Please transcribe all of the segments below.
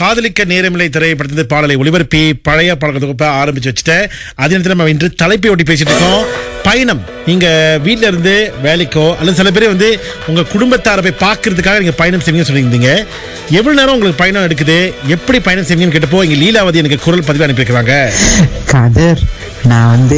காதலிக்க நேரமில்லை திரைப்படத்தின் பாடலை ஒளிபரப்பி பழைய பழக்க தொகுப்பை ஆரம்பிச்சு வச்சுட்டேன் அதே நேரத்தில் நம்ம இன்று தலைப்பை ஒட்டி பேசிட்டு இருக்கோம் பயணம் நீங்க வீட்ல இருந்து வேலைக்கோ அல்லது சில பேர் வந்து உங்க குடும்பத்தாரை போய் பார்க்கறதுக்காக நீங்க பயணம் செய்வீங்கன்னு சொல்லியிருந்தீங்க எவ்வளவு நேரம் உங்களுக்கு பயணம் எடுக்குது எப்படி பயணம் செய்வீங்கன்னு கேட்டப்போ இங்க லீலாவதி எனக்கு குரல் பதிவு அனுப்பியிருக்கிறாங்க கதர் நான் வந்து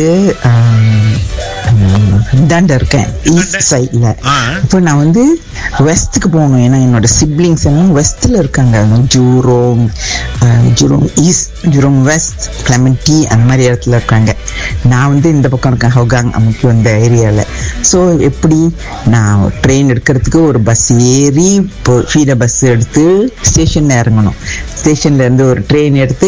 இந்தாண்ட இருக்கேன் ஈஸ்ட் சைட்ல ஆ. இப்போ நான் வந்து வெஸ்ட்டுக்கு போகணும் ஏன்னா என்னோட சிப்ளிங்ஸ் எல்லாம் வெஸ்ட்ல இருக்காங்க Jurong Jurong east Jurong west Clementi அந்த மாதிரி இடத்துல இருக்காங்க நான் வந்து இந்த பக்கம் இருக்கேன் ஹொகாங் அமைக்கு அந்த ஏரியாவில் ஸோ எப்படி நான் ட்ரெயின் எடுக்கிறதுக்கு ஒரு பஸ் ஏறி இப்போ ஃபீட பஸ் எடுத்து ஸ்டேஷனில் இறங்கணும் ஸ்டேஷன்ல இருந்து ஒரு ட்ரெயின் எடுத்து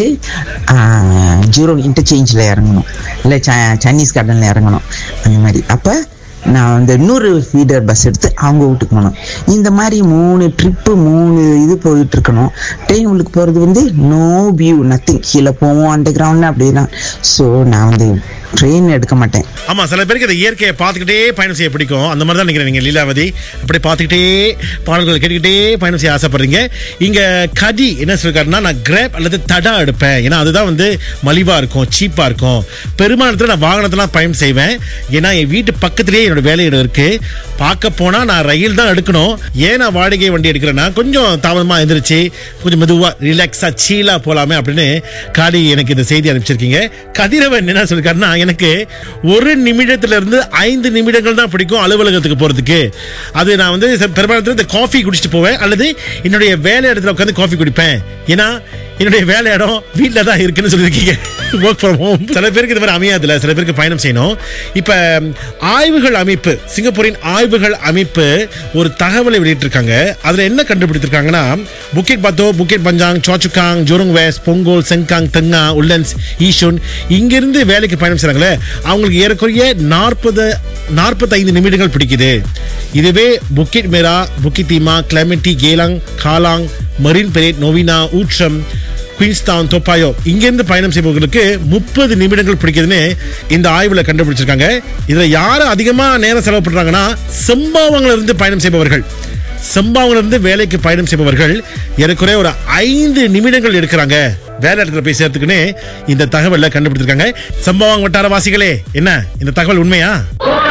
ஜீரோ இன்டர்சேஞ்சில் இறங்கணும் இல்லை சைனீஸ் கார்டனில் இறங்கணும் அந்த மாதிரி அப்போ நான் வந்து இன்னொரு ஃபீடர் பஸ் எடுத்து அவங்க வீட்டுக்கு போகணும் இந்த மாதிரி மூணு ட்ரிப்பு மூணு இது போயிட்டு இருக்கணும் ட்ரெயின் உள்ளுக்கு போகிறது வந்து நோ வியூ நத்திங் கீழே போவோம் அண்டர் கிரவுண்ட் அப்படிலாம் ஸோ நான் வந்து ட்ரெயின் எடுக்க மாட்டேன் ஆமா சில பேருக்கு இந்த இயற்கையை பார்த்துக்கிட்டே பயணம் செய்ய பிடிக்கும் அந்த மாதிரி தான் நினைக்கிறேன் நீங்க லீலாவதி அப்படி பார்த்துக்கிட்டே பாடல்களை கேட்டுக்கிட்டே பயணம் செய்ய ஆசைப்படுறீங்க இங்க கதி என்ன சொல்லிருக்காருன்னா நான் கிராப் அல்லது தடா எடுப்பேன் ஏன்னா அதுதான் வந்து மலிவா இருக்கும் சீப்பா இருக்கும் பெருமானத்துல நான் வாகனத்தெல்லாம் பயணம் செய்வேன் ஏன்னா என் வீட்டு பக்கத்திலேயே என்னோட வேலையிடம் இருக்கு பார்க்க போனா நான் ரயில் தான் எடுக்கணும் ஏன் நான் வாடகை வண்டி எடுக்கிறேன்னா கொஞ்சம் தாமதமா எந்திரிச்சு கொஞ்சம் மெதுவா ரிலாக்ஸா சீலா போலாமே அப்படின்னு காடி எனக்கு இந்த செய்தி அனுப்பிச்சிருக்கீங்க கதிரவன் என்ன சொல்லிருக்காருன்னா எனக்கு ஒரு நிமிடத்துல இருந்து ஐந்து நிமிடங்கள் தான் பிடிக்கும் அலுவலகத்துக்கு போறதுக்கு அது நான் வந்து ச- பெரும்பாலும் இந்த காஃபி குடிச்சிட்டு போவேன் அல்லது என்னுடைய வேலை இடத்துல உட்காந்து காஃபி குடிப்பேன் ஏன்னா என்னுடைய வேலை இடம் வீட்டில் தான் இருக்குன்னு சொல்லியிருக்கீங்க ஒர்க் ஃப்ரம் ஹோம் சில பேருக்கு இது மாதிரி அமையாதுல சில பேருக்கு பயணம் செய்யணும் இப்ப ஆய்வுகள் அமைப்பு சிங்கப்பூரின் ஆய்வுகள் அமைப்பு ஒரு தகவலை வெளியிட்டிருக்காங்க அதுல என்ன கண்டுபிடித்திருக்காங்கன்னா Bukit Batok Bukit Panjang Choa Chu Kang Jurong west Punggol Sengkang Tengah Woodlands Yishun இங்கிருந்து வேலைக்கு பயணம் செய்றாங்களே அவங்களுக்கு ஏறக்குறைய நாற்பது நாற்பத்தைந்து நிமிடங்கள் பிடிக்குது இதுவே புக்கிட் Merah Bukit Timah Clementi Geylang Kallang Marine Parade Novena Outram Queenstown Toa Payoh இங்கிருந்து பயணம் செய்பவர்களுக்கு முப்பது நிமிடங்கள் பிடிக்குதுன்னு இந்த ஆய்வுல கண்டுபிடிச்சிருக்காங்க இதுல யாரு அதிகமா நேரம் செலவு பண்றாங்கன்னா செம்பாவங்கள இருந்து பயணம் செய்பவர்கள் செம்பாவங்கள இருந்து வேலைக்கு பயணம் செய்பவர்கள் ஏறக்குறைய ஒரு ஐந்து நிமிடங்கள் எடுக்கிறாங்க வேலை இடத்துல போய் சேர்த்துக்குன்னு இந்த தகவலை கண்டுபிடிச்சிருக்காங்க சம்பவம் வட்டார வாசிகளே என்ன இந்த தகவல் உண்மையா